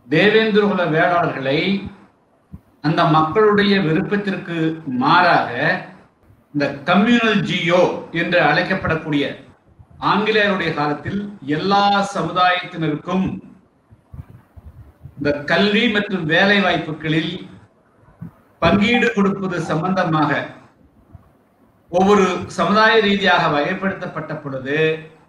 தேவேந்திரகுல வேளாளர்களை அந்த மக்களுடைய விருப்பத்திற்கு மாறாக இந்த கம்யூனல் ஜியோ என்று அழைக்கப்படக்கூடிய ஆங்கிலேயருடைய காலத்தில் எல்லா சமுதாயத்தினருக்கும் இந்த கல்வி மற்றும் வேலை வாய்ப்புகளில் பங்கீடு கொடுப்பது சம்பந்தமாக ஒவ்வொரு சமுதாய ரீதியாக வகைப்படுத்தப்பட்ட பொழுது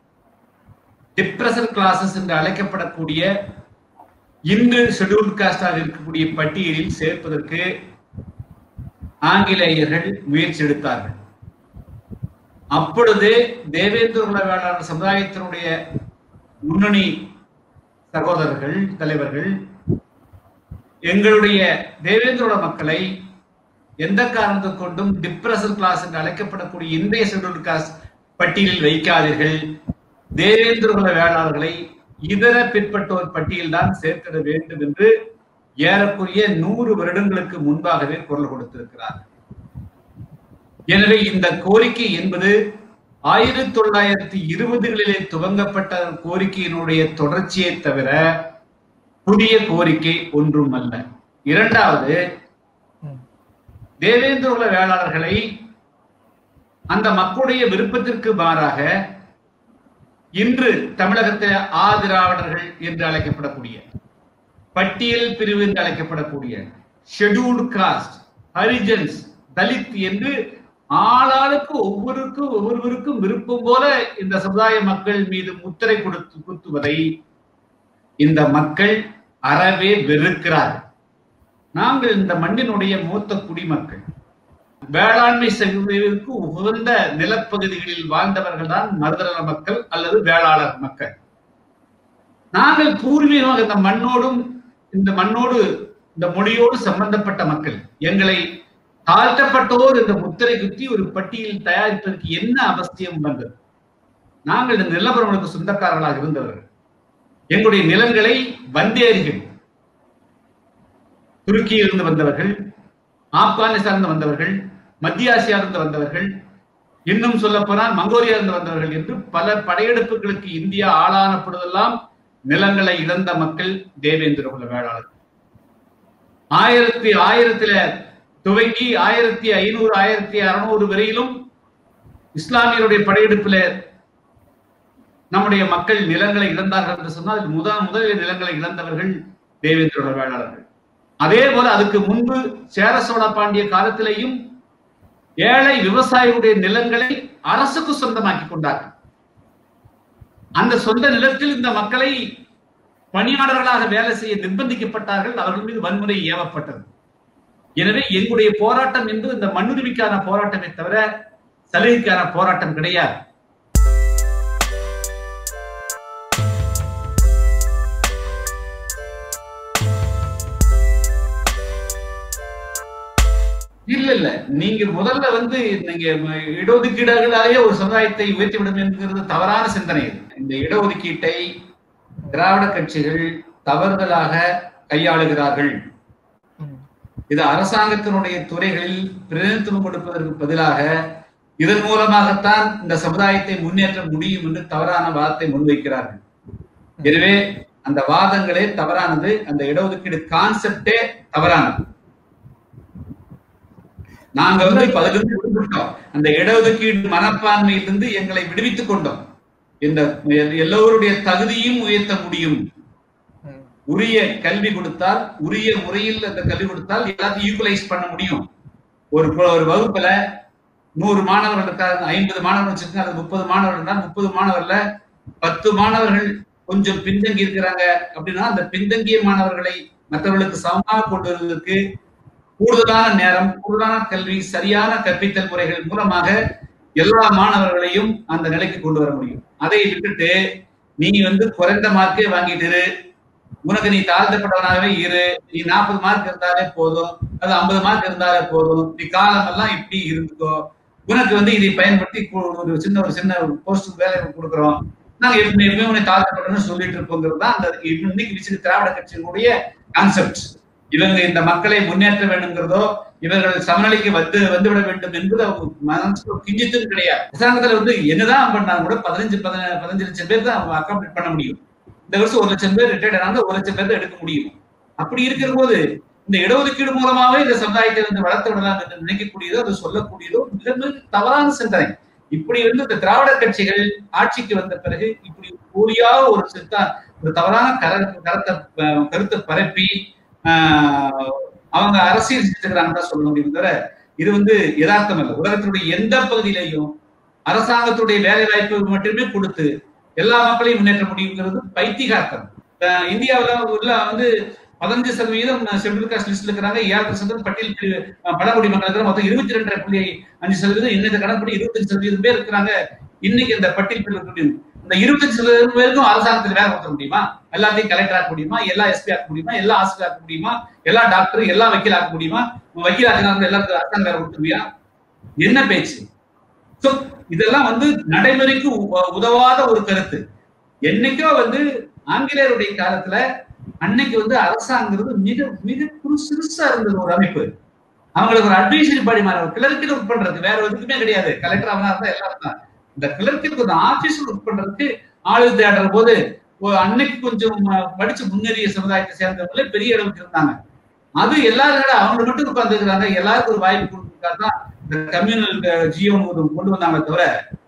டிப்ரஷன் கிளாஸஸ் என்று அழைக்கப்படக்கூடிய இன்று ஷெட்யூல்ட் காஸ்டாக இருக்கக்கூடிய பட்டியலில் சேர்ப்பதற்கு ஆங்கிலேயர்கள் முயற்சி எடுத்தார்கள் அப்பொழுது தேவேந்திர குல வேளாளர் சமுதாயத்தினுடைய முன்னணி சகோதரர்கள் தலைவர்கள் எங்களுடைய தேவேந்திரோட மக்களை எந்த காரணத்தை கொண்டும் டிப்ரஷன் கிளாஸ் என்று அழைக்கப்படக்கூடிய இந்திய ஷெட்யூல்ட் காஸ்ட் பட்டியலில் வைக்காதீர்கள் தேவேந்திர குல வேளாளர்களை இதர பிற்பட்டோர் பட்டியல் தான் சேர்த்திட வேண்டும் என்று ஏறக்குறைய நூறு வருடங்களுக்கு முன்பாகவே குரல் கொடுத்திருக்கிறார் எனவே இந்த கோரிக்கை என்பது ஆயிரத்தி தொள்ளாயிரத்தி இருபதுகளிலே துவங்கப்பட்ட கோரிக்கையினுடைய தொடர்ச்சியை தவிர புதிய கோரிக்கை ஒன்றும் அல்ல இரண்டாவது தேவேந்திர குல வேளாளர்களை அந்த மக்களுடைய விருப்பத்திற்கு மாறாக இன்று தமிழகத்தில் ஆதிராவிடர்கள் என்று அழைக்கப்படக்கூடிய பட்டியல் பிரிவு என்று அழைக்கப்படக்கூடிய ஷெட்யூல்டு காஸ்ட் ஹரிஜன்ஸ் தலித் என்று ஆளாளுக்கு ஒவ்வொருக்கும் ஒவ்வொருவருக்கும் விருப்பம் போல இந்த சமுதாய மக்கள் மீது முத்திரை கொடுத்து குத்துவதை இந்த மக்கள் அறவே வெறுக்கிறார்கள் நாங்கள் இந்த மண்ணினுடைய மூத்த குடிமக்கள் வேளாண்மை செய்வதற்கு உகந்த நிலப்பகுதிகளில் வாழ்ந்தவர்கள் தான் மருதநல மக்கள் அல்லது வேளாளர் மக்கள் நாங்கள் பூர்வீகமாக இந்த மண்ணோடும் இந்த மண்ணோடு இந்த மொழியோடு சம்பந்தப்பட்ட மக்கள் எங்களை தாழ்த்தப்பட்டோர் இந்த முத்திரை குத்தி ஒரு பட்டியல் தயாரிப்பதற்கு என்ன அவசியம் வந்தது நாங்கள் இந்த நிலப்பரவனுக்கு சொந்தக்காரர்களாக இருந்தவர்கள் எங்களுடைய நிலங்களை வந்தேரிகள் துருக்கியிலிருந்து வந்தவர்கள் ஆப்கானிஸ்தான் வந்தவர்கள் மத்திய ஆசியாவிலிருந்து வந்தவர்கள் இன்னும் சொல்ல போனால் மங்கோலியாவிலிருந்து வந்தவர்கள் என்று பல படையெடுப்புகளுக்கு இந்தியா ஆளான பொழுதெல்லாம் நிலங்களை இழந்த மக்கள் தேவேந்திர குல வேளாளர் ஆயிரத்தி ஆயிரத்தில துவங்கி ஆயிரத்தி ஐநூறு ஆயிரத்தி அறுநூறு வரையிலும் இஸ்லாமியருடைய படையெடுப்புல நம்முடைய மக்கள் நிலங்களை இழந்தார்கள் என்று சொன்னால் முதல் முதலில் நிலங்களை இழந்தவர்கள் தேவேந்திர குல வேளாளர்கள் அதே போல அதுக்கு முன்பு சேர சோழ பாண்டிய காலத்திலேயும் ஏழை விவசாயிகளுடைய நிலங்களை அரசுக்கு சொந்தமாக்கி கொண்டார்கள் அந்த சொந்த நிலத்தில் இந்த மக்களை பணியாளர்களாக வேலை செய்ய நிர்பந்திக்கப்பட்டார்கள் அவர்கள் மீது வன்முறை ஏவப்பட்டது எனவே எங்களுடைய போராட்டம் என்பது இந்த மண்ணுரிமைக்கான போராட்டமே தவிர சலுகைக்கான போராட்டம் கிடையாது இல்ல இல்ல நீங்க முதல்ல வந்து நீங்க இடஒதுக்கீடுகளாலேயே ஒரு சமுதாயத்தை உயர்த்திவிடும் என்கிறது தவறான சிந்தனை இது இந்த இடஒதுக்கீட்டை திராவிட கட்சிகள் தவறுதலாக கையாளுகிறார்கள் இது அரசாங்கத்தினுடைய துறைகளில் பிரதிநிதித்துவம் கொடுப்பதற்கு பதிலாக இதன் மூலமாகத்தான் இந்த சமுதாயத்தை முன்னேற்ற முடியும் என்று தவறான வாதத்தை முன்வைக்கிறார்கள் எனவே அந்த வாதங்களே தவறானது அந்த இடஒதுக்கீடு கான்செப்டே தவறானது நாங்க வந்து பதிலிருந்து விடுபட்டோம் அந்த இடஒதுக்கீடு மனப்பான்மையிலிருந்து எங்களை விடுவித்துக் கொண்டோம் இந்த எல்லோருடைய தகுதியும் உயர்த்த முடியும் உரிய கல்வி கொடுத்தால் உரிய முறையில் அந்த கல்வி கொடுத்தால் எல்லாத்தையும் ஈக்குவலைஸ் பண்ண முடியும் ஒரு ஒரு வகுப்புல நூறு மாணவர்கள் இருக்காங்க ஐம்பது மாணவர்கள் வச்சிருக்காங்க அது முப்பது மாணவர்கள் முப்பது மாணவர்ல பத்து மாணவர்கள் கொஞ்சம் பின்தங்கி இருக்கிறாங்க அப்படின்னா அந்த பின்தங்கிய மாணவர்களை மற்றவர்களுக்கு சமமாக கொண்டு வருவதற்கு கூடுதலான நேரம் கூடுதலான கல்வி சரியான கற்பித்தல் முறைகள் மூலமாக எல்லா மாணவர்களையும் அந்த நிலைக்கு கொண்டு வர முடியும் அதை விட்டுட்டு நீ வந்து குறைந்த மார்க்கே வாங்கிட்டு இரு உனக்கு நீ தாழ்த்தப்பட்டவனாகவே இரு நீ நாற்பது மார்க் இருந்தாலே போதும் அது ஐம்பது மார்க் இருந்தாலே போதும் நீ காலம் எல்லாம் இப்படி இருந்துக்கோ உனக்கு வந்து இதை பயன்படுத்தி ஒரு சின்ன ஒரு சின்ன போஸ்ட் வேலை கொடுக்குறோம் நாங்க எப்பவுமே உன்னை தாழ்த்தப்பட்டோம்னு சொல்லிட்டு இருக்கோங்கிறது தான் அந்த இன்னைக்கு விசிறு திராவிட கட்சியினுடைய கான்செப்ட் இவங்க இந்த மக்களை முன்னேற்ற வேண்டும்ங்கிறதோ இவர்கள் சமநிலைக்கு வந்து வந்துவிட வேண்டும் என்பது அவங்க மனசுக்கு கிஞ்சித்தும் கிடையாது அரசாங்கத்துல வந்து என்னதான் பண்ணாங்க கூட பதினஞ்சு பதினஞ்சு லட்சம் பேர் தான் அவங்க அக்காமடேட் பண்ண முடியும் இந்த வருஷம் ஒரு லட்சம் பேர் ரிட்டையர்ட் ஆனாங்க ஒரு லட்சம் பேர் தான் எடுக்க முடியும் அப்படி இருக்கிற போது இந்த இடஒதுக்கீடு மூலமாவே இந்த சமுதாயத்தை வந்து வளர்த்து விடலாம் என்று நினைக்கக்கூடியதோ அது சொல்லக்கூடியதோ மிக மிக தவறான சிந்தனை இப்படி வந்து இந்த திராவிட கட்சிகள் ஆட்சிக்கு வந்த பிறகு இப்படி போலியா ஒரு சித்தா ஒரு தவறான கர கருத்தை கருத்தை பரப்பி ஆஹ் அவங்க அரசியல் செஞ்சுக்கிறாங்க தான் சொல்ல முடியும் தவிர இது வந்து யதார்த்தம் அல்ல உலகத்தினுடைய எந்த பகுதியிலையும் அரசாங்கத்துடைய வேலை வாய்ப்பு மட்டுமே கொடுத்து எல்லா மக்களையும் முன்னேற்ற முடியுங்கிறது பைத்திகார்த்தம் இந்தியாவில உள்ள வந்து பதினஞ்சு சதவீதம் ஷெட்யூல் காஸ்ட் லிஸ்ட்ல இருக்கிறாங்க ஏழு சதவீதம் பட்டியல் பிரிவு பழங்குடி மக்கள் இருக்கிற மொத்தம் இருபத்தி ரெண்டரை புள்ளி அஞ்சு சதவீதம் இன்னைக்கு கணக்குப்படி இருபத்தஞ்சு சதவீதம் பேர் இருக்கிறாங்க இன்னைக்கு இந்த பட்டியல் பிரிவு இருக்கக்கூடிய இந்த இருபத்தஞ்சு சதவீதம் பேருக்கும் அரசாங்கத்தில் வேலை கொடுக்க முடியுமா எல்லாத்தையும் கலெக்டர் ஆக்க முடியுமா எல்லா எஸ்பி ஆக்க முடியுமா எல்லா ஆசிரியர் ஆக்க முடியுமா எல்லா டாக்டர் எல்லா வக்கீல் ஆக்க முடியுமா வக்கீல் ஆக்கினாங்க எல்லாத்துக்கும் அரசாங்க வேலை கொடுத்துருவியா என்ன பேச்சு சோ இதெல்லாம் வந்து நடைமுறைக்கு உதவாத ஒரு கருத்து என்னைக்கோ வந்து ஆங்கிலேயருடைய காலத்துல அன்னைக்கு வந்து அரசாங்கிறது மிக மிக சிறுசா இருந்தது ஒரு அமைப்பு அவங்களுக்கு ஒரு அட்வைசரி பாடி மாதிரி கிளர்க்கில் ஒர்க் பண்றது வேற எதுக்குமே கிடையாது கலெக்டர் அவனா இருந்தா எல்லாரும் தான் இந்த கிளர்க்கிற்கு ஒரு ஆபீஸ்ல ஒர்க் பண்றதுக்கு ஆளு தேடுற போது அன்னைக்கு கொஞ்சம் படிச்சு முன்னேறிய சமுதாயத்தை சேர்ந்தவங்களே பெரிய அளவுக்கு இருந்தாங்க அது எல்லாரும் அவங்க மட்டும் உட்கார்ந்துருக்காங்க எல்லாருக்கும் ஒரு வாய்ப்பு கொடுத்துருக்காருதான் இந்த கம்யூனல் ஜியோன்னு ஒரு கொண்டு வந்தாங்க தவிர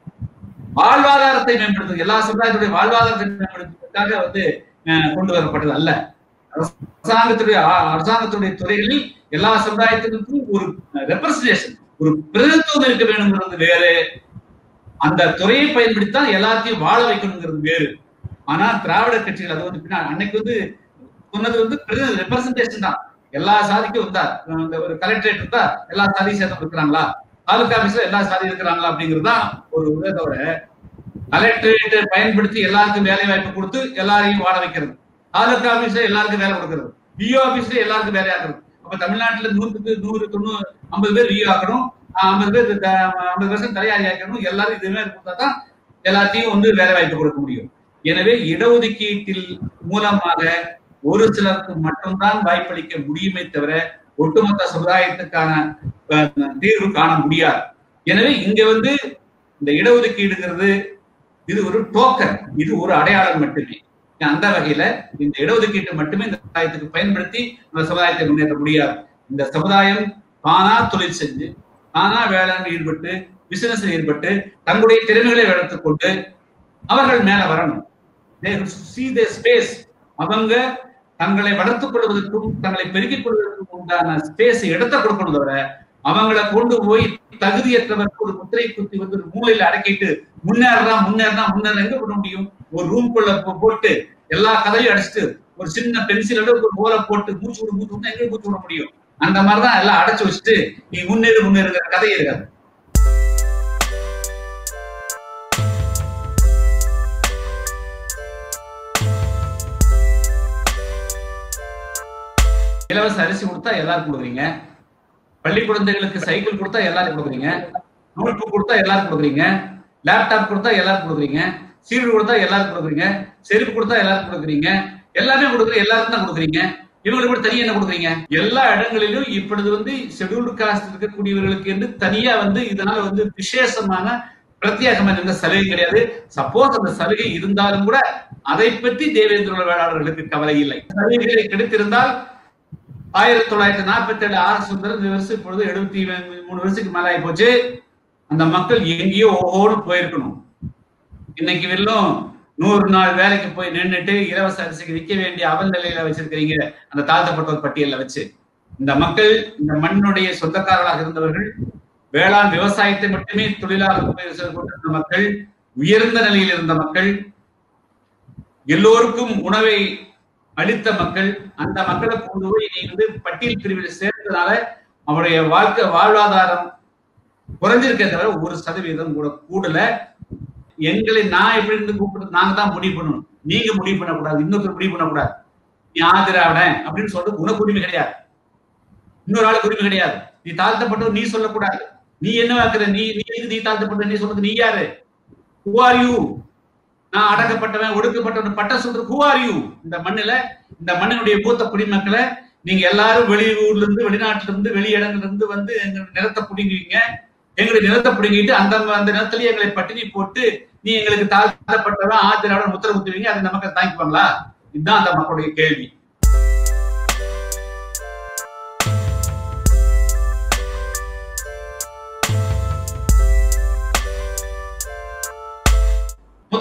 வாழ்வாதாரத்தை மேம்படுத்து எல்லா சமுதாயத்துடைய வாழ்வாதாரத்தை மேம்படுத்துவதற்காக வந்து கொண்டு வரப்பட்டது அல்ல அரசாங்கத்துடைய அரசாங்கத்துடைய துறைகளில் எல்லா சமுதாயத்திற்கும் ஒரு ரெப்ரசன்டேஷன் ஒரு பிரதித்துவம் இருக்க வேணுங்கிறது வேறு அந்த துறையை பயன்படுத்தித்தான் எல்லாத்தையும் வாழ வைக்கணுங்கிறது வேறு ஆனா திராவிட கட்சிகள் அது வந்து பின்னாடி அன்னைக்கு வந்து சொன்னது வந்து ரெப்ரசன்டேஷன் தான் எல்லா சாதிக்கும் வந்தா இந்த ஒரு கலெக்டரேட் இருந்தா எல்லா சாதியும் சேர்ந்து இருக்கிறாங்களா தாலுகா ஆபீஸ்ல எல்லா சாதியும் இருக்கிறாங்களா அப்படிங்கிறது தான் ஒரு இதை தவிர கலெக்டரேட்டை பயன்படுத்தி எல்லாருக்கும் வேலை வாய்ப்பு கொடுத்து எல்லாரையும் வாழ வைக்கிறது தாலுகா ஆபீஸ்ல எல்லாருக்கும் வேலை கொடுக்கறது விஓ ஆபீஸ்ல எல்லாருக்கும் வேலை ஆக்குறது அப்ப தமிழ்நாட்டுல நூற்றுக்கு நூறு தொண்ணூறு ஐம்பது பேர் விஓ ஆக்கணும் ஐம்பது பேர் ஐம்பது வருஷம் தலையாரி ஆக்கணும் எல்லாரும் இதுவே கொடுத்தா தான் எல்லாத்தையும் வந்து வேலை வாய்ப்பு கொடுக்க முடியும் எனவே இடஒதுக்கீட்டில் மூலமாக ஒரு சிலருக்கு மட்டும்தான் வாய்ப்பளிக்க முடியுமே தவிர ஒட்டுமொத்த சமுதாயத்துக்கான தீர்வு காண முடியாது எனவே இங்க வந்து இந்த இடஒதுக்கீடுங்கிறது இது ஒரு டோக்கன் இது ஒரு அடையாளம் மட்டுமே அந்த வகையில இந்த இடஒதுக்கீட்டை மட்டுமே இந்த சமுதாயத்துக்கு பயன்படுத்தி அந்த சமுதாயத்தை முன்னேற்ற முடியாது இந்த சமுதாயம் தானா தொழில் செஞ்சு தானா வேளாண் ஈடுபட்டு பிசினஸ் ஈடுபட்டு தங்களுடைய திறமைகளை வளர்த்துக் கொண்டு அவர்கள் மேல வரணும் ஸ்பேஸ் அவங்க தங்களை வளர்த்துக் கொள்வதற்கும் தங்களை பெருக்கிக் கொள்வதற்கும் உண்டான ஸ்பேஸ் இடத்தை கொடுக்கணும் தவிர அவங்களை கொண்டு போய் தகுதியற்றவருக்கு ஒரு முத்திரை குத்தி வந்து ஒரு மூலையில அடக்கிட்டு முன்னேறலாம் முன்னேறலாம் முன்னேற எங்க பண்ண முடியும் ஒரு ரூம்குள்ள போட்டு எல்லா கதையும் அடிச்சுட்டு ஒரு சின்ன பென்சில் ஒரு ஓலை போட்டு மூச்சு விடு மூச்சு விட்டு எங்க மூச்சு விட முடியும் அந்த மாதிரிதான் எல்லாம் அடைச்சு வச்சுட்டு நீ முன்னேறு முன்னேறுங்கிற கதை இருக்காது இலவச அரிசி கொடுத்தா எல்லாருக்கும் கொடுக்குறீங்க பள்ளி குழந்தைகளுக்கு சைக்கிள் கொடுத்தா எல்லாரும் கொடுக்குறீங்க நோட்புக் கொடுத்தா எல்லாரும் கொடுக்குறீங்க லேப்டாப் கொடுத்தா எல்லாரும் கொடுக்குறீங்க சீடு கொடுத்தா எல்லாரும் கொடுக்குறீங்க செருப்பு கொடுத்தா எல்லாரும் கொடுக்குறீங்க எல்லாமே கொடுக்குற எல்லாருக்கும் தான் கொடுக்குறீங்க இவங்களுக்கு கூட தனியா என்ன கொடுக்குறீங்க எல்லா இடங்களிலும் இப்பொழுது வந்து ஷெடியூல்டு காஸ்ட் இருக்கக்கூடியவர்களுக்கு என்று தனியா வந்து இதனால வந்து விசேஷமான பிரத்யேகமான எந்த சலுகை கிடையாது சப்போஸ் அந்த சலுகை இருந்தாலும் கூட அதை பற்றி தேவேந்திர வேளாளர்களுக்கு கவலை இல்லை சலுகைகளை கிடைத்திருந்தால் ஆயிரத்தி தொள்ளாயிரத்தி நாற்பத்தி ஏழு ஆர் சுந்தரம் இந்த வருஷம் இப்பொழுது எழுபத்தி மூணு வருஷத்துக்கு மேல ஆகி போச்சு அந்த மக்கள் எங்கேயோ ஓடு போயிருக்கணும் இன்னைக்கு வெறும் நூறு நாள் வேலைக்கு போய் நின்றுட்டு இலவச அரிசிக்கு விற்க வேண்டிய அவல் நிலையில வச்சிருக்கிறீங்க அந்த தாழ்த்தப்பட்டோர் பட்டியல வச்சு இந்த மக்கள் இந்த மண்ணுடைய சொந்தக்காரர்களாக இருந்தவர்கள் வேளாண் விவசாயத்தை மட்டுமே தொழிலாக கொண்டிருந்த மக்கள் உயர்ந்த நிலையில் இருந்த மக்கள் எல்லோருக்கும் உணவை அளித்த மக்கள் அந்த மக்களை கொண்டு போய் நீ வந்து பட்டியல் பிரிவில் சேர்ந்ததுனால அவருடைய வாழ்க்கை வாழ்வாதாரம் குறைஞ்சிருக்க தவிர ஒரு சதவீதம் கூட கூடல எங்களை நான் எப்படி இருந்து கூப்பிட்டு நாங்க தான் முடிவு பண்ணணும் நீங்க முடிவு பண்ணக்கூடாது இன்னொருத்தர் முடிவு பண்ணக்கூடாது நீ ஆதிராவடன் அப்படின்னு சொல்றது உனக்கு உரிமை கிடையாது இன்னொரு ஆளுக்கு உரிமை கிடையாது நீ தாழ்த்தப்பட்டவர் நீ சொல்லக்கூடாது நீ என்ன வாக்குற நீ நீ நீ தாழ்த்தப்பட்ட நீ சொல்றது நீ யாரு ஹூ ஆர் யூ நான் அடக்கப்பட்டவன் ஒடுக்கப்பட்டவன் பட்ட சொல்றது ஹூ ஆர் யூ இந்த மண்ணுல இந்த மண்ணினுடைய மூத்த குடிமக்களை நீங்க எல்லாரும் வெளியூர்ல இருந்து வெளிநாட்டுல இருந்து வெளி இடங்கள்ல இருந்து வந்து எங்க நிலத்தை பிடிங்குவீங்க எங்களுடைய நிலத்தை பிடுங்கிட்டு அந்த அந்த நிலத்திலேயே எங்களை பட்டினி போட்டு நீ எங்களுக்கு தாழ்த்தப்பட்டவன் ஆத்திராவோட முத்திர குத்துவீங்க அதை நமக்கு தாங்கிப்பாங்களா இதுதான் அந்த மக்களுடைய கேள்வி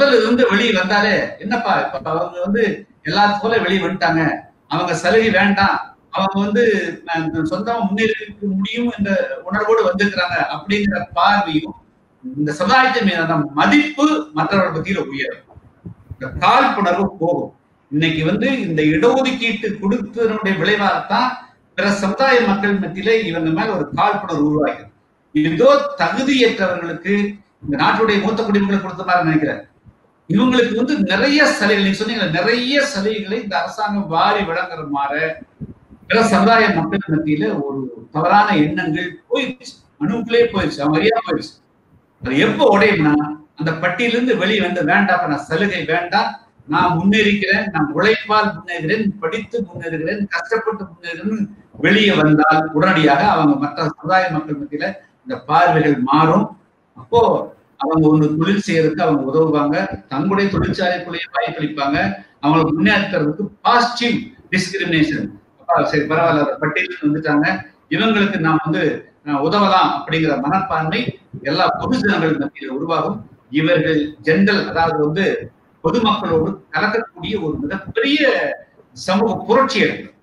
முதல்ல இருந்து வெளியே வந்தாலே என்னப்பா இப்ப அவங்க வந்து எல்லாத்து போல வெளியே வந்துட்டாங்க அவங்க சலுகை வேண்டாம் அவங்க வந்து அஹ், சொந்தமா முன்னேறிக்க முடியும் என்ற உணர்வோடு வந்திருக்கிறாங்க அப்படிங்கிற பார்வையும் இந்த சமுதாயத்தின் மீதான மதிப்பு மற்றவர்கள் மத்தியில உயரும் இந்த காழ்ப்புணர்வு போகும் இன்னைக்கு வந்து இந்த இடஒதுக்கீட்டு கொடுத்ததனுடைய விளைவாகத்தான் பிற சமுதாய மக்கள் மத்தியிலே இவங்க மேல ஒரு காழ்ப்புணர்வு உருவாகிறது ஏதோ தகுதியற்றவர்களுக்கு இந்த நாட்டுடைய மூத்த குடிமக்களுக்கு கொடுத்த மாதிரி நினைக்கிறேன் இவங்களுக்கு வந்து நிறைய சலுகை நீங்க சொன்னீங்க நிறைய சலுகைகளை இந்த அரசாங்கம் வாரி வழங்குற மாதிரி பிற சமுதாய மக்கள் மத்தியில ஒரு தவறான எண்ணங்கள் போயிடுச்சு அணுக்குள்ளே போயிடுச்சு அவங்க அறியா போயிடுச்சு அது எப்போ உடையும்னா அந்த பட்டியலிருந்து வெளியே வந்து வேண்டாம் நான் சலுகை வேண்டாம் நான் முன்னேறிக்கிறேன் நான் உழைப்பால் முன்னேறுகிறேன் படித்து முன்னேறுகிறேன் கஷ்டப்பட்டு முன்னேறுகிறேன் வெளியே வந்தால் உடனடியாக அவங்க மற்ற சமுதாய மக்கள் மத்தியில இந்த பார்வைகள் மாறும் அப்போ அவங்க ஒண்ணு தொழில் செய்யறதுக்கு அவங்க உதவுவாங்க தங்களுடைய தொழிற்சாலைக்குள்ளேயே வாய்ப்பளிப்பாங்க அவங்களை முன்னேற்றதுக்கு பாசிட்டிவ் டிஸ்கிரிமினேஷன் சரி பரவாயில்ல அந்த பட்டியலுக்கு வந்துட்டாங்க இவங்களுக்கு நாம் வந்து அஹ், உதவலாம் அப்படிங்கிற மனப்பான்மை எல்லா பொதுஜனங்கள் மத்தியில் உருவாகும் இவர்கள் ஜென்ரல் அதாவது வந்து பொதுமக்களோடு கலக்கக்கூடிய ஒரு மிகப்பெரிய சமூக புரட்சி எடுக்கும்